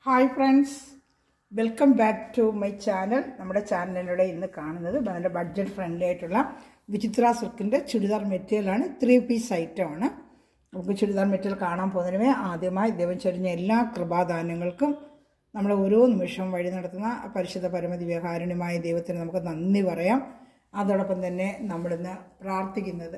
hi friends welcome back to my channel നമ്മുടെ ചാനലിലൂടെ ഇന്ന് കാണുന്നത് നല്ല ബഡ്ജറ്റ് ഫ്രണ്ട്ലി ആയിട്ടുള്ള വിചിത്ര സിൽക്കിൻ്റെ ചുരിദാർ മെറ്റീരിയലാണ് ത്രീ പീസ് ഐറ്റമാണ് നമുക്ക് ചുരിദാർ മെറ്റീരിയൽ കാണാൻ പോകുന്നതിനുമേ ആദ്യമായി ദൈവം ചൊരിഞ്ഞ എല്ലാ കൃപാദാനങ്ങൾക്കും നമ്മളെ ഓരോ നിമിഷവും വഴി നടത്തുന്ന പരിശുദ്ധ പരമതി വ്യവഹാരണമായ ദൈവത്തിന് നമുക്ക് നന്ദി പറയാം അതോടൊപ്പം തന്നെ നമ്മളിന്ന് പ്രാർത്ഥിക്കുന്നത്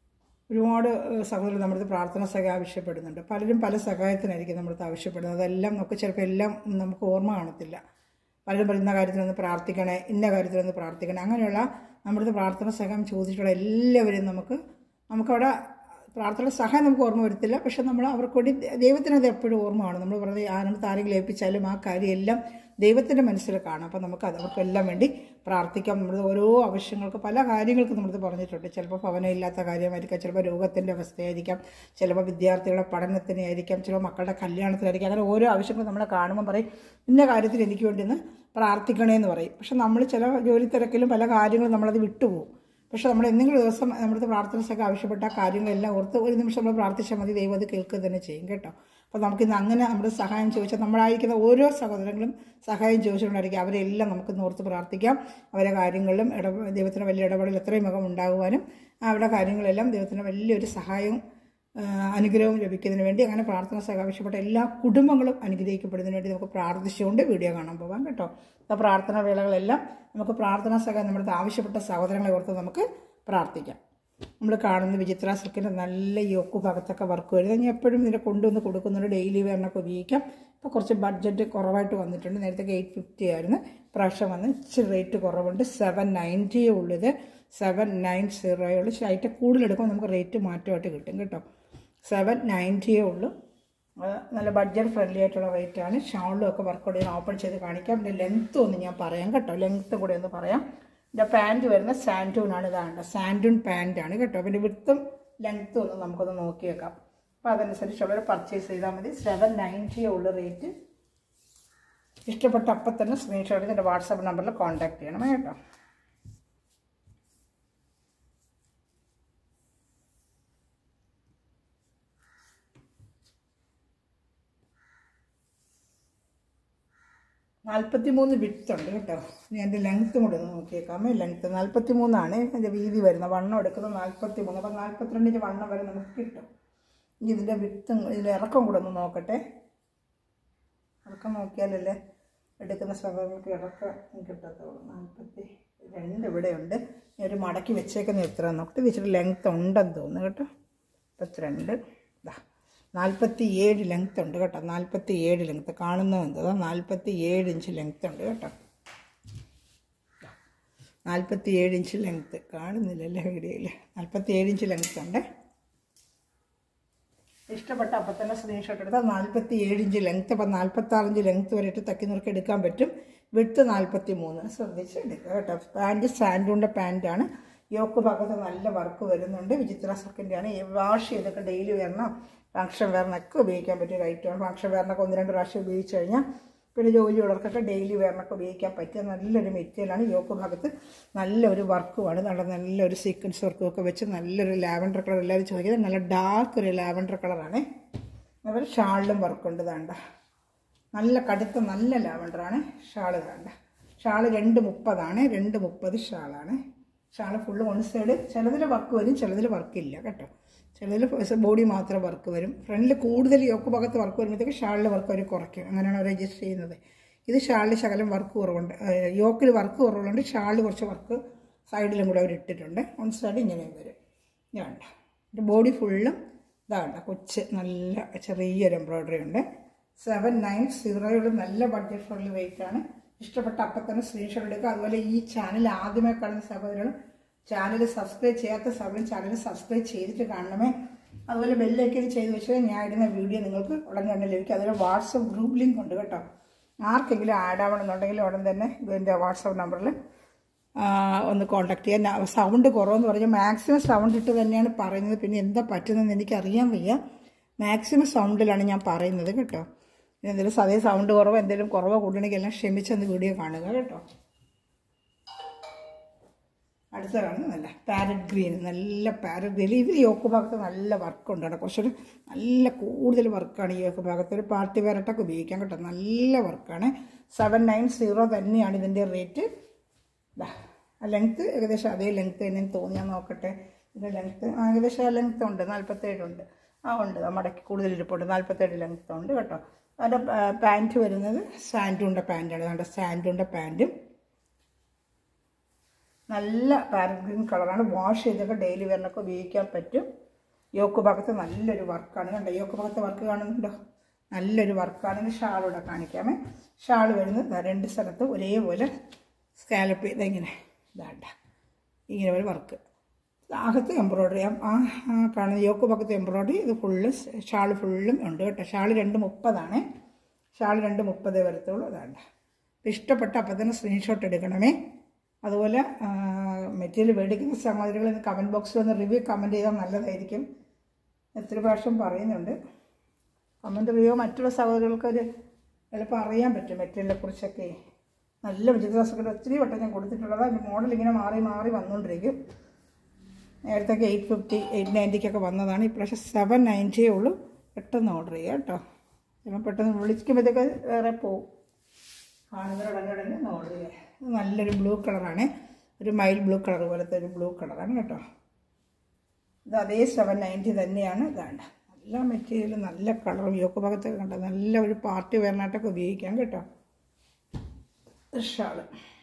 ഒരുപാട് ഏഹ്, സഹോദരർ നമ്മുടെ പ്രാർത്ഥന സഹായം ആവശ്യപ്പെടുന്നുണ്ട് പലരും പല സഹായത്തിനായിരിക്കും നമ്മുടെ ആവശ്യപ്പെടുന്നത് അതെല്ലാം നമുക്ക് ചിലപ്പോൾ എല്ലാം നമുക്ക് ഓർമ്മ കാണത്തില്ല പലരും പറയുന്ന കാര്യത്തിലൊന്ന് പ്രാർത്ഥിക്കണേ ഇന്ന കാര്യത്തിലൊന്ന് പ്രാർത്ഥിക്കണേ അങ്ങനെയുള്ള നമ്മുടെ പ്രാർത്ഥന സഹായം ചോദിച്ചിട്ടുള്ള എല്ലാവരെയും നമുക്ക് നമുക്കവിടെ പ്രാർത്ഥന സഹായം നമുക്ക് ഓർമ്മ വരത്തില്ല പക്ഷെ നമ്മൾ അവർക്ക് വേണ്ടി ദൈവത്തിനത് എപ്പോഴും ഓർമ്മയാണ് നമ്മൾ പറഞ്ഞ ആനന്ദ ആരെങ്കിലും ഏൽപ്പിച്ചാലും ആ കാര്യമെല്ലാം ദൈവത്തിൻ്റെ മനസ്സിൽ കാണാം അപ്പം നമുക്ക് അത് അവർക്കെല്ലാം വേണ്ടി പ്രാർത്ഥിക്കാം നമ്മുടെ ഓരോ ആവശ്യങ്ങൾക്ക് പല കാര്യങ്ങൾക്കും നമ്മൾ പറഞ്ഞിട്ടുണ്ട് ചിലപ്പോൾ ഭവനം ഇല്ലാത്ത കാര്യമായിരിക്കാം ചിലപ്പോൾ രോഗത്തിൻ്റെ അവസ്ഥയായിരിക്കാം ചിലപ്പോൾ വിദ്യാർത്ഥികളുടെ പഠനത്തിനായിരിക്കാം ചിലപ്പോൾ മക്കളുടെ കല്യാണത്തിനായിരിക്കും അങ്ങനെ ഓരോ ആവശ്യങ്ങൾ നമ്മളെ കാണുമ്പോൾ പറയും ഇന്ന കാര്യത്തിൽ എനിക്ക് വേണ്ടി ഒന്ന് പ്രാർത്ഥിക്കണേ എന്ന് പറയും പക്ഷെ നമ്മൾ ചില ജോലി തിരക്കിലും പല കാര്യങ്ങളും നമ്മളത് വിട്ടുപോകും പക്ഷെ നമ്മൾ എന്തെങ്കിലും ദിവസം നമ്മുടെ പ്രാർത്ഥനയൊക്കെ ആവശ്യപ്പെട്ട കാര്യങ്ങളെല്ലാം ഓർത്ത് ഒരു നിമിഷം നമ്മൾ പ്രാർത്ഥിച്ചാൽ മതി ദൈവം അത് കേൾക്കുക തന്നെ ചെയ്യും കേട്ടോ അപ്പോൾ നമുക്കിന്ന് അങ്ങനെ നമ്മുടെ സഹായം ചോദിച്ചാൽ നമ്മളായിരിക്കുന്ന ഓരോ സഹോദരങ്ങളും സഹായം ചോദിച്ചുകൊണ്ടായിരിക്കും അവരെല്ലാം നമുക്കിന്ന് ഓർത്ത് പ്രാർത്ഥിക്കാം അവരെ കാര്യങ്ങളിലും ഇട ദൈവത്തിന് വലിയ ഇടപെടൽ എത്രയും മുഖം ഉണ്ടാകുവാനും അവരുടെ കാര്യങ്ങളെല്ലാം ദൈവത്തിന് വലിയൊരു സഹായവും ആ, അനുഗ്രഹവും ലഭിക്കുന്നതിന് വേണ്ടി അങ്ങനെ പ്രാർത്ഥന സഹ ആവശ്യപ്പെട്ട എല്ലാ കുടുംബങ്ങളും അനുഗ്രഹിക്കപ്പെടുന്നതിന് വേണ്ടി നമുക്ക് പ്രാർത്ഥിച്ചുകൊണ്ട് വീഡിയോ കാണാൻ പോകാം കേട്ടോ അപ്പോൾ പ്രാർത്ഥനാ വേളകളെല്ലാം നമുക്ക് പ്രാർത്ഥനാ സഹായം നമ്മുടെ ആവശ്യപ്പെട്ട സഹോദരങ്ങളെ ഓർത്ത് നമുക്ക് പ്രാർത്ഥിക്കാം നമ്മൾ കാണുന്ന വിചിത്ര സിൽക്കിൻ്റെ നല്ല യോക്ക് ഭാഗത്തൊക്കെ വർക്ക് വരുന്നത് ഞാൻ എപ്പോഴും ഇതിനെ കൊണ്ടുവന്ന് കൊടുക്കുന്നുണ്ട് ഡെയിലി വെയറിനൊക്കെ ഉപയോഗിക്കാം ഇപ്പോൾ കുറച്ച് ബഡ്ജറ്റ് കുറവായിട്ട് വന്നിട്ടുണ്ട് നേരത്തെ എയ്റ്റ് ഫിഫ്റ്റി ആയിരുന്നു പ്രാവശ്യം വന്ന് ഇച്ചിരി റേറ്റ് കുറവുണ്ട് സെവൻ നയൻറ്റിയേ ഉള്ളത് സെവൻ നയൻ സീറോയേ ഉള്ളൂ പക്ഷേ അതിൻ്റെ കൂടുതലെടുക്കുമ്പോൾ നമുക്ക് റേറ്റ് മാറ്റമായിട്ട് കിട്ടും കേട്ടോ സെവൻ നയൻറ്റിയേ ഉള്ളൂ അത് നല്ല ബഡ്ജറ്റ് ഫ്രണ്ട്ലി ആയിട്ടുള്ള റേറ്റാണ് ഷാളിലും ഒക്കെ വർക്കൗട്ട് ചെയ്യാൻ ഓപ്പൺ ചെയ്ത് കാണിക്കാം ഇതിൻ്റെ ലെങ്ത്ത് ഒന്ന് ഞാൻ പറയാം കേട്ടോ ലെങ്ത്ത് കൂടെ ഒന്ന് പറയാം ഇതിൻ്റെ പാൻറ്റ് വരുന്ന സാൻറ്റൂണാണ് ഇതാണ് സാൻറ്റൂൺ പാൻറ്റാണ് കേട്ടോ പിന്നെ വിടുത്തും ലെങ്ത്തും ഒന്ന് നമുക്കൊന്ന് നോക്കി വെക്കാം അപ്പോൾ അതനുസരിച്ചുള്ളവർ പർച്ചേസ് ചെയ്താൽ മതി സെവൻ നയൻറ്റിയേ ഉള്ളൂ റേറ്റ് ഇഷ്ടപ്പെട്ട അപ്പം തന്നെ സ്ക്രീൻഷോട്ട് എൻ്റെ വാട്സാപ്പ് നമ്പറിൽ കോൺടാക്ട് ചെയ്യണം കേട്ടോ നാൽപ്പത്തി മൂന്ന് വിട്ത് ഉണ്ട് കേട്ടോ ഇനി എൻ്റെ ലെങ്ത്തും കൂടെ ഒന്ന് നോക്കിയേക്കാമേ ലെങ്ത്ത് നാൽപ്പത്തി മൂന്നാണ് എൻ്റെ വീതി വരുന്നത് വണ്ണം എടുക്കുന്നത് നാൽപ്പത്തി മൂന്ന് അപ്പം നാൽപ്പത്തിരണ്ടിൻ്റെ വണ്ണം വരെ നമുക്ക് കിട്ടും ഇനി ഇതിൻ്റെ വിട്ടും ഇതിൻ്റെ ഇറക്കം കൂടെ ഒന്ന് നോക്കട്ടെ ഇറക്കം നോക്കിയാലല്ലേ എടുക്കുന്ന സഹോദരങ്ങൾക്ക് ഇറക്കം കിട്ടത്തുള്ളൂ നാൽപ്പത്തി രണ്ട് ഇവിടെയുണ്ട് ഇനി ഒരു മടക്കി വെച്ചേക്കുന്ന എത്ര നോക്കട്ടെ ഇച്ചിരി ലെങ്ത്ത് ഉണ്ടെന്ന് തോന്നുന്നു കേട്ടോ മുപ്പത്തിരണ്ട് ഇതാ നാൽപ്പത്തി ഏഴ് ലെങ്ത്ത് ഉണ്ട് കേട്ടോ നാൽപ്പത്തി ഏഴ് ലെങ്ത്ത് കാണുന്നത് എന്തോ നാൽപ്പത്തി ഏഴ് ഇഞ്ച് ലെങ്ത്ത് ഉണ്ട് കേട്ടോ നാൽപ്പത്തി ഏഴ് ഇഞ്ച് ലെങ്ത്ത് കാണുന്നില്ലല്ലേ വീഡിയോയിൽ നാൽപ്പത്തി ഏഴ് ഇഞ്ച് ലെങ്ത്ത് ഉണ്ട് ഇഷ്ടപ്പെട്ട അപ്പം തന്നെ സ്ക്രീൻഷോട്ട് എടുത്താൽ നാൽപ്പത്തി ഏഴ് ഇഞ്ച് ലെങ്ത്ത് അപ്പം നാൽപ്പത്താറ് ഇഞ്ച് ലെങ്ത്ത് വരെ ഇട്ട് തക്കി നുറുക്കി എടുക്കാൻ പറ്റും വിട്ട് നാൽപ്പത്തി മൂന്ന് ശ്രദ്ധിച്ച് എടുക്കുക കേട്ടോ പാൻറ്റ് സാൻഡൂണിൻ്റെ പാൻറ്റാണ് യോക്ക് ഭാഗത്ത് നല്ല വർക്ക് വരുന്നുണ്ട് വിചിത്ര സെക്കൻഡാണ് വാഷ് ചെയ്തൊക്കെ ഡെയിലി വരണം ഫങ്ഷൻ വെയറിനൊക്കെ ഉപയോഗിക്കാൻ പറ്റിയ ഒരു ഐറ്റമാണ് ഫങ്ഷൻ വെയറിനൊക്കെ ഒന്ന് രണ്ട് പ്രാവശ്യം ഉപയോഗിച്ച് കഴിഞ്ഞാൽ പിന്നെ ജോലിയുള്ളവർക്കൊക്കെ ഡെയിലി വെയറിനൊക്കെ ഉപയോഗിക്കാൻ പറ്റിയ നല്ലൊരു മെറ്റീരിയലാണ് യോക്ക് ഭാഗത്ത് നല്ലൊരു വർക്കുമാണ് നല്ല നല്ലൊരു സീക്വൻസ് വർക്കും ഒക്കെ വെച്ച് നല്ലൊരു ലാവൻഡർ കളർ എല്ലാവരും ചോദിക്കുന്നത് നല്ല ഡാർക്ക് ഒരു ലാവൻഡർ കളറാണ് അതുപോലെ ഷാളിലും വർക്കുണ്ട് വേണ്ട നല്ല കടുത്ത നല്ല ലാവൻഡറാണ് ഷാള് വേണ്ട ഷാള് രണ്ട് മുപ്പതാണ് രണ്ട് മുപ്പത് ഷാളാണ് ഷാള് ഫുള്ള് വൺ സൈഡ് ചിലതിൽ വർക്ക് വരും ചിലതിൽ വർക്കില്ല കേട്ടോ ചിലതിൽ ബോഡി മാത്രം വർക്ക് വരും ഫ്രണ്ടിൽ കൂടുതൽ യോക്ക് ഭാഗത്ത് വർക്ക് വരുമ്പോഴത്തേക്ക് ഷാളിൽ വർക്ക് അവർ കുറയ്ക്കും അങ്ങനെയാണ് അവർ അഡ്ജസ്റ്റ് ചെയ്യുന്നത് ഇത് ഷാളിൽ ശകലം വർക്ക് കുറവുണ്ട് യോക്കിൽ വർക്ക് കുറവുള്ളതുകൊണ്ട് ഷാളിൽ കുറച്ച് വർക്ക് സൈഡിലും കൂടെ അവർ ഇട്ടിട്ടുണ്ട് വൺ സൈഡ് ഇങ്ങനെയും വരും ഇതാണ്ട എൻ്റെ ബോഡി ഫുള്ളും ഇതാണ്ട കൊച്ച് നല്ല ചെറിയൊരു എംബ്രോയ്ഡറി ഉണ്ട് സെവൻ നയൻ സീറോയുടെ നല്ല ബഡ്ജറ്റ് ഫ്രണ്ട്ലി റേറ്റ് ആണ് ഇഷ്ടപ്പെട്ട അപ്പം തന്നെ സ്ക്രീൻഷോട്ട് എടുക്കുക അതുപോലെ ഈ ചാനൽ ആദ്യമായി കാണുന്ന സഹോദരനും ചാനൽ സബ്സ്ക്രൈബ് ചെയ്യാത്ത സഹോദരൻ ചാനൽ സബ്സ്ക്രൈബ് ചെയ്തിട്ട് കാണണമേ അതുപോലെ ബെല്ലൈക്കൻ ചെയ്ത് വെച്ചാൽ ഞാൻ ഇടുന്ന വീഡിയോ നിങ്ങൾക്ക് ഉടൻ തന്നെ ലഭിക്കും അതുപോലെ വാട്സപ്പ് ഗ്രൂപ്പ് ലിങ്ക് ഉണ്ട് കേട്ടോ ആർക്കെങ്കിലും ആഡ് ആവണമെന്നുണ്ടെങ്കിൽ ഉടൻ തന്നെ ഇതിൻ്റെ വാട്സപ്പ് നമ്പറിൽ ഒന്ന് കോൺടാക്ട് ചെയ്യാൻ സൗണ്ട് കുറവെന്ന് പറഞ്ഞാൽ മാക്സിമം സൗണ്ട് ഇട്ട് തന്നെയാണ് പറയുന്നത് പിന്നെ എന്താ പറ്റുന്നതെന്ന് എനിക്കറിയാൻ വയ്യ മാക്സിമം സൗണ്ടിലാണ് ഞാൻ പറയുന്നത് കേട്ടോ ഇനി എന്തെങ്കിലും അതേ സൗണ്ട് കുറവോ എന്തെങ്കിലും കുറവോ കൂട്ടണമെങ്കിൽ എല്ലാം ക്ഷമിച്ചൊന്ന് വീഡിയോ കാണുക കേട്ടോ അടുത്ത കാണുന്നത് നല്ല പാരറ്റ് ഗ്രീൻ നല്ല പാരറ്റ് ഗ്രീൻ ഇതിൽ യോക്ക് ഭാഗത്ത് നല്ല വർക്കുണ്ട് കേട്ടോ കുറച്ചൊരു നല്ല കൂടുതൽ വർക്കാണ് ഈ യോക്ക് ഭാഗത്ത് ഒരു പാർട്ടി വെയറായിട്ടൊക്കെ ഉപയോഗിക്കാൻ കേട്ടോ നല്ല വർക്കാണ് സെവൻ നയൻ സീറോ തന്നെയാണ് ഇതിൻ്റെ റേറ്റ് ലെങ്ത്ത് ഏകദേശം അതേ ലെങ്ത്ത് തന്നെ തോന്നി ഞാൻ നോക്കട്ടെ ഇതിൻ്റെ ലെങ്ത്ത് ഏകദേശം ആ ലെങ്ത്ത് ഉണ്ട് നാൽപ്പത്തേഴുണ്ട് ആ ഉണ്ട് ആ മടക്കി കൂടുതൽ ഇരിപ്പുണ്ട് നാൽപ്പത്തേഴ് ലെങ്ത്ത് ഉണ്ട് കേട്ടോ അതിൻ്റെ പാൻറ്റ് വരുന്നത് സാൻഡൂണ്ട പാൻറ്റാണ് അതുകൊണ്ട് സാൻഡൂണ്ട പാൻറ്റും നല്ല പാരറ്റ് ഗ്രീൻ കളറാണ് വാഷ് ചെയ്തൊക്കെ ഡെയിലി വെയറിനൊക്കെ ഉപയോഗിക്കാൻ പറ്റും യോക്ക് ഭാഗത്ത് നല്ലൊരു വർക്കാണ് കണ്ടോ യോക്ക് ഭാഗത്ത് വർക്ക് കാണുന്നുണ്ടോ നല്ലൊരു വർക്കാണ് ഷാളൂടെ കാണിക്കാമേ ഷാൾ വരുന്നത് ദാ രണ്ട് സ്ഥലത്ത് ഒരേപോലെ സ്കാലപ്പ് ചെയ്ത് ഇങ്ങനെ ഇതാണ്ട ഇങ്ങനെ ഒരു വർക്ക് അകത്ത് എംബ്രോയ്ഡറി ആ ആ കാണുന്ന യോക്ക് ഭാഗത്ത് എംബ്രോയ്ഡറി ഇത് ഫുള്ള് ഷാൾ ഫുള്ളും ഉണ്ട് കേട്ടോ ഷാൾ രണ്ട് മുപ്പതാണ് ഷാൾ രണ്ട് മുപ്പതേ വരത്തുള്ളൂ അതാണ്ട ഇഷ്ടപ്പെട്ട അപ്പം തന്നെ സ്ക്രീൻഷോട്ട് എടുക്കണമേ അതുപോലെ മെറ്റീരിയൽ മേടിക്കുന്ന സഹോദരികൾ കമൻറ്റ് ബോക്സിൽ ഒന്ന് റിവ്യൂ കമൻറ്റ് ചെയ്താൽ നല്ലതായിരിക്കും എത്ര പ്രാവശ്യം പറയുന്നുണ്ട് കമൻറ്റ് റിവ്യൂ മറ്റുള്ള സഹോദരികൾക്ക് ഒരു എളുപ്പം അറിയാൻ പറ്റും മെറ്റീരിയലിനെ കുറിച്ചൊക്കെ നല്ല വിചിത്രസൊക്കെ ഒത്തിരി വട്ടം ഞാൻ കൊടുത്തിട്ടുള്ളത് അതിൻ്റെ മോഡൽ ഇങ്ങനെ മാറി മാറി വന്നുകൊണ്ടിരിക്കും നേരത്തൊക്കെ എയ്റ്റ് ഫിഫ്റ്റി എയ്റ്റ് നയൻറ്റിക്കൊക്കെ വന്നതാണ് ഇപ്രാവശ്യം സെവൻ നയൻറ്റിയേ ഉള്ളൂ പെട്ടെന്ന് ഓർഡർ ചെയ്യുക കേട്ടോ ചിലപ്പോൾ പെട്ടെന്ന് വിളിക്കുമ്പോഴത്തേക്ക് വേറെ പോവും കാണുന്നവരുടനെ ഓർഡർ ചെയ്യുക ഇത് നല്ലൊരു ബ്ലൂ കളറാണ് ഒരു മൈൽ ബ്ലൂ കളർ പോലത്തെ ഒരു ബ്ലൂ കളറാണ് കേട്ടോ ഇത് അതേ സെവൻ നയൻറ്റി തന്നെയാണ് ഇതാണ്ട് നല്ല മെറ്റീരിയൽ നല്ല കളറും യോക്ക് ഭാഗത്തൊക്കെ കണ്ടോ നല്ല ഒരു പാർട്ടി വെയറിനായിട്ടൊക്കെ ഉപയോഗിക്കാം കേട്ടോ ഷാള്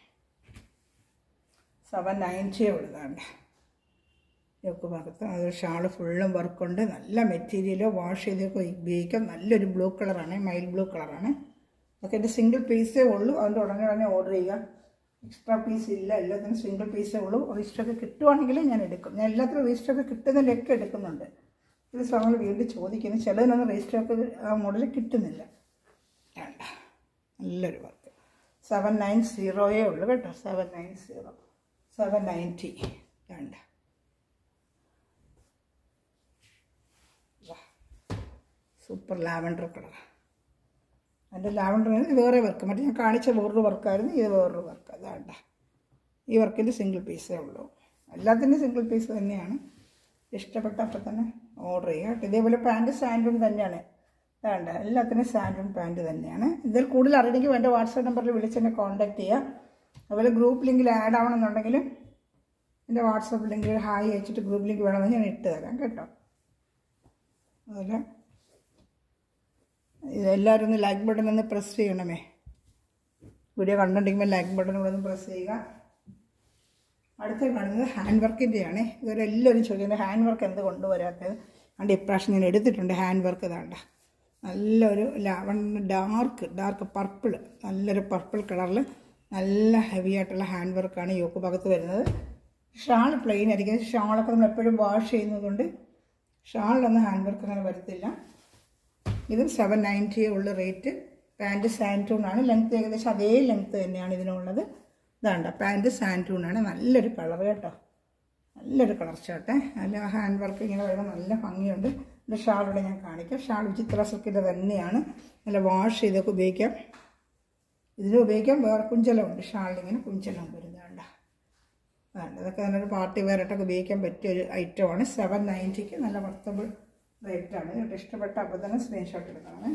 സെവൻ നയൻറ്റിയേ ഉള്ളതാണ്ട് യോക്ക് ഭാഗത്ത് അത് ഷാള് ഫുള്ളും വർക്കുണ്ട് നല്ല മെറ്റീരിയൽ വാഷ് ചെയ്തൊക്കെ ഉപയോഗിക്കാം നല്ലൊരു ബ്ലൂ കളറാണ് മൈൽ ബ്ലൂ കളറാണ് അതൊക്കെ എൻ്റെ സിംഗിൾ പീസേ ഉള്ളൂ അതുകൊണ്ട് ഉടനെ ഉടനെ ഓർഡർ ചെയ്യുക എക്സ്ട്രാ പീസ് ഇല്ല എല്ലാത്തിനും സിംഗിൾ പീസേ ഉള്ളൂ രജിസ്റ്ററൊക്കെ കിട്ടുവാണെങ്കിൽ ഞാൻ എടുക്കും ഞാൻ എല്ലാത്തിനും രജിസ്റ്ററൊക്കെ കിട്ടുന്നതിലൊക്കെ എടുക്കുന്നുണ്ട് ഇത് സമയം വീണ്ടും ചോദിക്കുന്നു ചിലതിനൊന്നും രജിസ്റ്ററൊക്കെ ആ മോഡൽ കിട്ടുന്നില്ല വേണ്ട നല്ലൊരു വർക്ക് സെവൻ നയൻ സീറോയേ ഉള്ളൂ കേട്ടോ seven nine zero seven ninety വേണ്ട സൂപ്പർ ലാവൻഡർ കളർ അതിൻ്റെ ലാവൻഡർ ഇത് വേറെ വർക്ക് മറ്റേ ഞാൻ കാണിച്ച വേറൊരു വർക്കായിരുന്നു ഇത് വേറൊരു വർക്ക് അതാണ്ട ഈ വർക്കിൻ്റെ സിംഗിൾ പീസേ ഉള്ളൂ എല്ലാത്തിൻ്റെ സിംഗിൾ പീസ് തന്നെയാണ് ഇഷ്ടപ്പെട്ട അപ്പം തന്നെ ഓർഡർ ചെയ്യുക കേട്ടോ ഇതേപോലെ പാൻറ്റ് സാൻഡും തന്നെയാണ് വേണ്ട എല്ലാത്തിനും സാൻഡും പാൻറ്റ് തന്നെയാണ് ഇതിൽ കൂടുതൽ അറിയണമെങ്കിൽ എൻ്റെ വാട്സാപ്പ് നമ്പറിൽ വിളിച്ച് എന്നെ കോൺടാക്ട് ചെയ്യുക അതുപോലെ ഗ്രൂപ്പ് ലിങ്കിൽ ആഡ് ആവണമെന്നുണ്ടെങ്കിൽ എൻ്റെ വാട്സാപ്പ് ലിങ്കിൽ ഹായ് അയച്ചിട്ട് ഗ്രൂപ്പ് ലിങ്ക് വേണമെന്ന് ഞാൻ ഇട്ട് തരാം കേട്ടോ അതുപോലെ ഇതെല്ലാവരും ഒന്ന് ലൈക്ക് ബട്ടൺ ഒന്ന് പ്രസ് ചെയ്യണമേ വീഡിയോ കണ്ടിട്ടുണ്ടെങ്കിൽ ലൈക്ക് ബട്ടൺ കൂടെ ഒന്ന് പ്രസ് ചെയ്യുക അടുത്ത കാണുന്നത് ഹാൻഡ് വർക്കിൻ്റെയാണ് ഇതുവരെ എല്ലാവരും ചോദിക്കുന്നത് ഹാൻഡ് വർക്ക് എന്ത് കൊണ്ടുവരാത്തത് അതുകൊണ്ട് ഇപ്രാവശ്യം ഞാൻ എടുത്തിട്ടുണ്ട് ഹാൻഡ് വർക്ക് ഇതാണ്ട നല്ലൊരു ലാവൺ ഡാർക്ക് ഡാർക്ക് പർപ്പിൾ നല്ലൊരു പർപ്പിൾ കളറിൽ നല്ല ഹെവി ആയിട്ടുള്ള ഹാൻഡ് വർക്കാണ് യോക്ക് ഭാഗത്ത് വരുന്നത് ഷാൾ പ്ലെയിൻ ആയിരിക്കും ഷാളൊക്കെ നമ്മൾ എപ്പോഴും വാഷ് ചെയ്യുന്നതുകൊണ്ട് ഷാളിലൊന്നും ഹാൻഡ് വർക്ക് അങ്ങനെ വരത്തില്ല ഇതും സെവൻ നയൻറ്റിയേ ഉള്ള റേറ്റ് പാൻറ്റ് സാൻറ്റൂണാണ് ലെങ്ത്ത് ഏകദേശം അതേ ലെങ്ത്ത് തന്നെയാണ് ഇതിനുള്ളത് ഇതാണ്ട പാൻറ്റ് സാൻറ്റൂണാണ് നല്ലൊരു കളർ കേട്ടോ നല്ലൊരു കളർ ഷർട്ട് നല്ല ഹാൻഡ് വർക്ക് ഇങ്ങനെ വരുമ്പോൾ നല്ല ഭംഗിയുണ്ട് എൻ്റെ ഷാളിവിടെ ഞാൻ കാണിക്കാം ഷാൾ വിചിത്ര സിൽക്കിൻ്റെ തന്നെയാണ് നല്ല വാഷ് ചെയ്തൊക്കെ ഉപയോഗിക്കാം ഇതിന് ഉപയോഗിക്കാം വേറെ കുഞ്ചലമുണ്ട് ഷാളിലിങ്ങനെ കുഞ്ചലം വരുന്നതുകൊണ്ട് വേണ്ട ഇതൊക്കെ നല്ലൊരു പാർട്ടി വെയറായിട്ടൊക്കെ ഉപയോഗിക്കാൻ പറ്റിയ ഒരു ഐറ്റമാണ് സെവൻ നയൻറ്റിക്ക് നല്ല വർത്തബിൾ റേറ്റാണ് കേട്ടോ ഇഷ്ടപ്പെട്ട അപ്പോൾ തന്നെ സ്ക്രീൻഷോട്ട് എടുക്കണമേ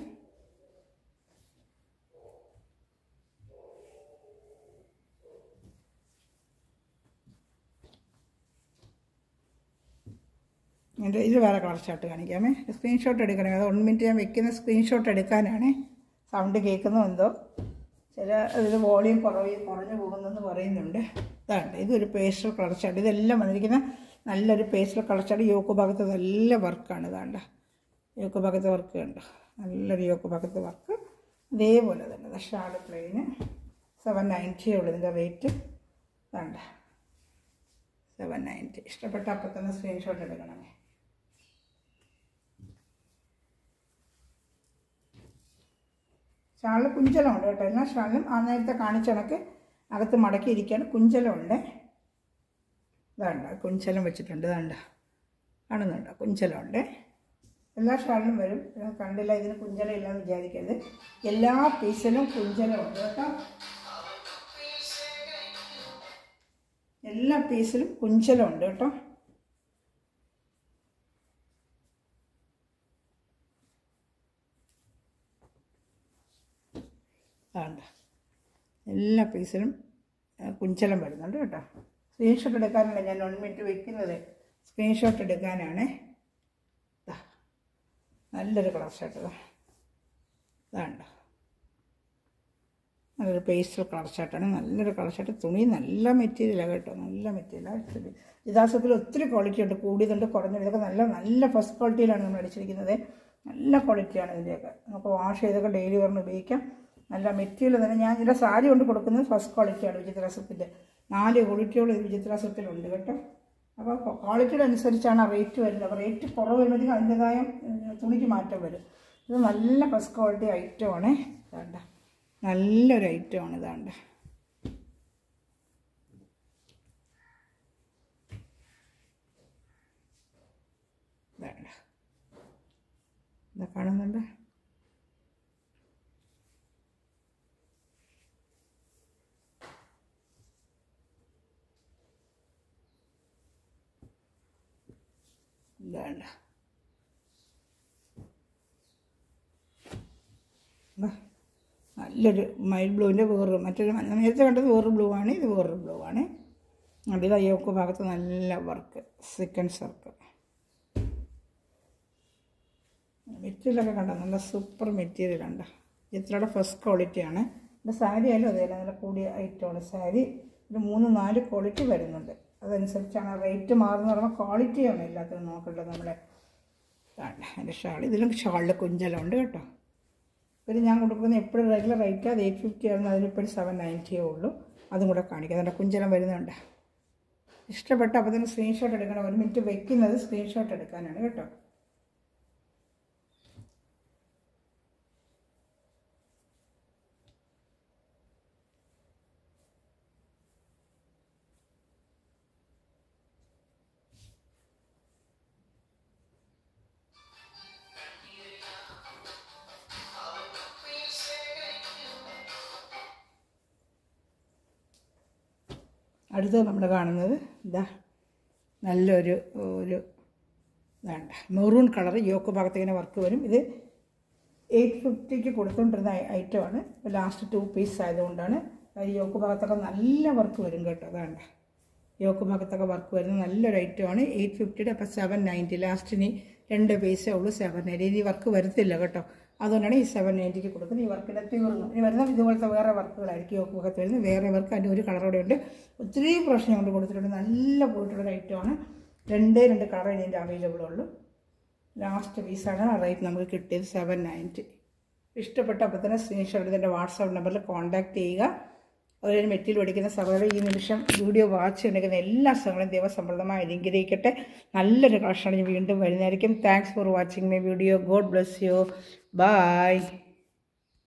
എൻ്റെ ഇത് വേറെ കളർ ഷർട്ട് കാണിക്കാമേ സ്ക്രീൻഷോട്ട് എടുക്കണമേ അത് വൺ മിനിറ്റ് ഞാൻ വെക്കുന്ന സ്ക്രീൻഷോട്ട് എടുക്കാനാണ് സൗണ്ട് കേൾക്കുന്നോ എന്തോ ചില ഇതിൽ വോളിയം കുറവ് കുറഞ്ഞു പോകുന്നെന്ന് പറയുന്നുണ്ട് ഇതാണ് ഇതൊരു പേസ്റ്റൽ കളർ ഷർട്ട് ഇതെല്ലാം വന്നിരിക്കുന്ന നല്ലൊരു പേസ്റ്റൽ കളർ ഷർട്ട് യോക്ക് ഭാഗത്ത് നല്ല വർക്കാണ് ഇതാണ്ട യോക്ക് ഭാഗത്ത് വർക്ക് കണ്ടോ നല്ലൊരു യോക്ക് ഭാഗത്ത് വർക്ക് ഇതേപോലെ തന്നെ ഷാള് പ്ലെയിന് സെവൻ നയൻറ്റിയേ ഉള്ളൂ ഇതിൻ്റെ റേറ്റ് വേണ്ട സെവൻ നയൻറ്റി ഇഷ്ടപ്പെട്ട അപ്പം തന്നെ സ്ക്രീൻഷോട്ട് എടുക്കണമേ ഷാളിൽ കുഞ്ചലമുണ്ട് കേട്ടോ എല്ലാ ഷാളിലും ആ നേരത്തെ കാണിച്ച കണക്ക് അകത്ത് മടക്കിയിരിക്കുകയാണ് കുഞ്ചലമുണ്ട് ഇതാണ്ട കുഞ്ചലം വെച്ചിട്ടുണ്ട് ഇതാണ്ട കാണുന്നുണ്ടോ കുഞ്ചലമുണ്ട് എല്ലാ ഷാളിലും വരും ഇത് കണ്ടില്ല ഇതിന് കുഞ്ചലം ഇല്ലെന്ന് വിചാരിക്കരുത് എല്ലാ പീസിലും കുഞ്ചലമുണ്ട് കേട്ടോ എല്ലാ പീസിലും കുഞ്ചലുണ്ട് കേട്ടോ വേണ്ട എല്ലാ പീസിലും ആ, കുഞ്ചലം വരുന്നുണ്ട് കേട്ടോ സ്ക്രീൻഷോട്ട് എടുക്കാനാണ് ഞാൻ വൺ മിനിറ്റ് വെക്കുന്നത് സ്ക്രീൻഷോട്ട് എടുക്കാനാണ് ദാ, നല്ലൊരു കളർ ഷർട്ട് ഇതാ ഇതാണ്ട നല്ലൊരു പേസ്റ്റൽ കളർ ഷർട്ടാണ് നല്ലൊരു കളർ ഷർട്ട് തുണി നല്ല മെറ്റീരിയലാണ് കേട്ടോ നല്ല മെറ്റീരിയലാണ് യഥാർത്ഥത്തിൽ ഒത്തിരി ക്വാളിറ്റി ഉണ്ട് കൂടിയതുണ്ട് കുറഞ്ഞത് ഇതൊക്കെ നല്ല നല്ല ഫസ്റ്റ് ക്വാളിറ്റിയിലാണ് നമ്മൾ അടിച്ചിരിക്കുന്നത് നല്ല ക്വാളിറ്റിയാണ് ഇതിൻ്റെയൊക്കെ നമുക്ക് വാഷ് ചെയ്തൊക്കെ ഡെയിലി പറഞ്ഞ് ഉപയോഗിക്കാം നല്ല മെറ്റീരിയൽ തന്നെ ഞാൻ ഇതിൻ്റെ സാരി കൊണ്ട് കൊടുക്കുന്നത് ഫസ്റ്റ് ക്വാളിറ്റിയാണ് വിചിത്ര സിൽക്കിൻ്റെ നാല് ക്വാളിറ്റിയോളം ഇത് വിചിത്ര സിൽക്കിലുണ്ട് കേട്ടോ അപ്പോൾ ക്വാളിറ്റിയുടെ അനുസരിച്ചാണ് റേറ്റ് വരുന്നത് അപ്പോൾ റേറ്റ് കുറവ് വരുമ്പോഴത്തേക്കും അതിൻ്റെതായ ഉം, തുണിക്ക് മാറ്റം വരും ഇത് നല്ല ഫസ്റ്റ് ക്വാളിറ്റി ഐറ്റമാണ് വേണ്ട നല്ലൊരു ഐറ്റമാണ് ഇതാണ്ട് വേണ്ട ഇതാ കാണുന്നുണ്ട് വേണ്ട ദാ, നല്ലൊരു മൈൽ ബ്ലൂവിൻ്റെ വേറൊരു മറ്റൊരു മ- നേരത്തെ കണ്ടത് വേറൊരു ബ്ലൂ ആണ് ഇത് വേറൊരു ബ്ലൂ ആണ് അതിൽ അയ്യോക്ക് ഭാഗത്ത് നല്ല വർക്ക് സീക്വൻസ് വർക്ക് മെറ്റീരിയലൊക്കെ കണ്ടോ നല്ല സൂപ്പർ മെറ്റീരിയൽ ഉണ്ട് ഇത്രയുടെ ഫസ്റ്റ് ക്വാളിറ്റിയാണ് എൻ്റെ സാരി ആയാലും അതേ നല്ല കൂടിയ ഐറ്റമാണ് സാരി ഒരു മൂന്ന് നാല് ക്വാളിറ്റി വരുന്നുണ്ട് അതനുസരിച്ചാണ് റേറ്റ് മാറുന്ന പറയുമ്പോൾ ക്വാളിറ്റിയാണ് എല്ലാത്തിനും നോക്കേണ്ടത് നമ്മളെ ഇതാണ് എൻ്റെ ഷാൾ ഇതിലും ഷാളിൽ കുഞ്ചലുണ്ട് കേട്ടോ പിന്നെ ഞാൻ കൊടുക്കുന്ന എപ്പോഴും റെഗുലർ റേറ്റ് അത് എയ്റ്റ് ഫിഫ്റ്റി ആയിരുന്നു അതിലിപ്പോഴും സെവൻ നയൻറ്റിയേ ഉള്ളൂ അതും കൂടെ കാണിക്കാം അതിൻ്റെ കുഞ്ചലം വരുന്നുണ്ട് ഇഷ്ടപ്പെട്ട അപ്പോൾ തന്നെ സ്ക്രീൻഷോട്ട് എടുക്കണം ഒരു മിനിറ്റ് വെക്കുന്നത് സ്ക്രീൻഷോട്ട് എടുക്കാനാണ് കേട്ടോ അടുത്തത് നമ്മൾ കാണുന്നത് ഇതാ നല്ലൊരു ഒരു വേണ്ട മെറൂൺ കളർ യോക്ക് ഭാഗത്ത് ഇങ്ങനെ വർക്ക് വരും ഇത് എയ്റ്റ് ഫിഫ്റ്റിക്ക് കൊടുത്തുകൊണ്ടിരുന്ന ഐറ്റമാണ് ഇപ്പോൾ ലാസ്റ്റ് ടു പീസ് ആയതുകൊണ്ടാണ് ഈ യോക്ക് ഭാഗത്തൊക്കെ നല്ല വർക്ക് വരും കേട്ടോ അതാണ്ട് യോക്ക് ഭാഗത്തൊക്കെ വർക്ക് വരുന്ന നല്ലൊരു ഐറ്റമാണ് എയ്റ്റ് ഫിഫ്റ്റിയുടെ അപ്പോൾ സെവൻ നയൻറ്റി ലാസ്റ്റിന് രണ്ട് പീസേ ഉള്ളൂ സെവൻ നയൻറ്റി ഇനി വർക്ക് വരത്തില്ല കേട്ടോ അതുകൊണ്ടാണ് ഈ സെവൻ നയൻറ്റിക്ക് കൊടുക്കുന്നത് ഈ വർക്കിൻ്റെ തീർന്നു ഇനി വരുന്ന ഇതുപോലത്തെ വേറെ വർക്കുകളായിരിക്കും യോക്ക് ഭാഗത്ത് വരുന്നത് വേറെ വർക്ക് അതിൻ്റെ ഒരു കളറോടെ ഉണ്ട് ഒത്തിരി പ്രശ്നം കൊണ്ട് കൊടുത്തിട്ടുണ്ട് നല്ല പോയിട്ടുള്ള ഐറ്റമാണ് രണ്ടേ രണ്ട് കളർ ഇതിൻ്റെ അവൈലബിൾ ഉള്ളൂ ലാസ്റ്റ് പീസാണ് ആ റേറ്റ് നമുക്ക് കിട്ടിയത് സെവൻ നയൻറ്റി ഇഷ്ടപ്പെട്ട അപ്പോൾ തന്നെ സ്ക്രീൻഷോട്ട് എടുത്ത് എൻ്റെ വാട്സാപ്പ് നമ്പറിൽ കോൺടാക്ട് ചെയ്യുക അതുപോലെ മെറ്റീരിയൽ പഠിക്കുന്ന സഹോദരൻ ഈ നിമിഷം വീഡിയോ വാച്ച് എടുക്കുന്ന എല്ലാ സഹോദരനും ദൈവസമൃദ്ധമായി അനുഗ്രഹിക്കട്ടെ നല്ലൊരു കളക്ഷനാണ് ഞാൻ വീണ്ടും വരുന്നതായിരിക്കും thanks for watching my video God bless you by